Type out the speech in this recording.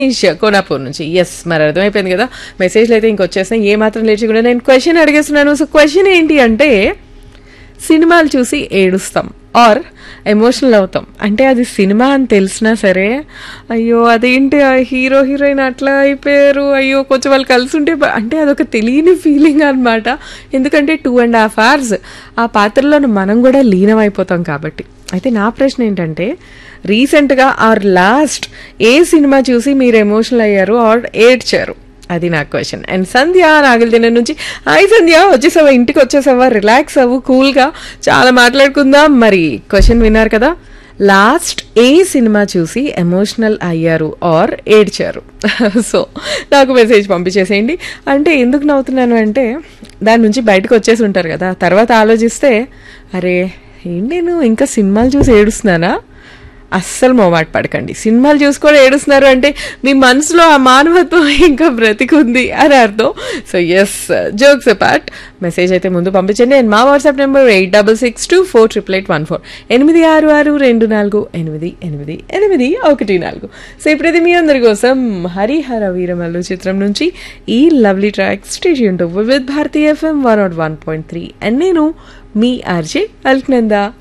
ఈష్ కోనాపూర్ నుంచి ఎస్ మరి అర్థమైపోయింది కదా మెసేజ్లు అయితే ఇంకొచ్చేస్తాయి ఏ మాత్రం లేచి కూడా నేను క్వశ్చన్ అడిగేస్తున్నాను సో క్వశ్చన్ ఏంటి అంటే సినిమాలు చూసి ఏడుస్తాం ఆర్ ఎమోషనల్ అవుతాం అంటే అది సినిమా అని తెలిసినా సరే అయ్యో అదేంటి ఆ హీరో హీరోయిన్ అట్లా అయిపోయారు అయ్యో కొంచెం వాళ్ళు కలిసి ఉంటే బా- అంటే అదొక తెలియని ఫీలింగ్ అనమాట ఎందుకంటే టూ అండ్ హాఫ్ అవర్స్ ఆ పాత్రలో మనం కూడా లీనం అయిపోతాం కాబట్టి అయితే నా ప్రశ్న ఏంటంటే రీసెంట్గా ఆర్ లాస్ట్ ఏ సినిమా చూసి మీరు ఎమోషనల్ అయ్యారు ఆర్ ఏడ్చారు అది నా క్వశ్చన్ అండ్ సంధ్య నాగల్దిన నుంచి హాయ్ సంధ్య వచ్చేసావా ఇంటికి వచ్చేసావా రిలాక్స్ అవ్వు కూల్గా చాలా మాట్లాడుకుందాం మరి క్వశ్చన్ విన్నారు కదా లాస్ట్ ఏ సినిమా చూసి ఎమోషనల్ అయ్యారు ఆర్ ఏడ్చారు సో నాకు మెసేజ్ పంపించేసేయండి అంటే ఎందుకు నవ్వుతున్నాను అంటే దాని నుంచి బయటకు వచ్చేసి ఉంటారు కదా తర్వాత ఆలోచిస్తే అరే ఏంటి నేను ఇంకా సినిమాలు చూసి ఏడుస్తున్నానా అస్సలు మొమాట పడకండి సినిమాలు చూసి కూడా ఏడుస్తున్నారు అంటే మీ మనసులో ఆ మానవత్వం ఇంకా బ్రతికుంది అని అర్థం so yes jokes part message అయితే ముందు పంపించండి అండ్ మా WhatsApp number eight double six two four triple eight one four ఎనిమిది ఆరు ఆరు రెండు నాలుగు ఎనిమిది ఎనిమిది ఎనిమిది ఒకటి నాలుగు సో ఇప్పుడైతే మీ అందరి కోసం హరిహర వీరమల్లు చిత్రం నుంచి ఈ lovely track station with Bharati FM one naught one point three and నేను మీ ఆర్జే అల్క్నందా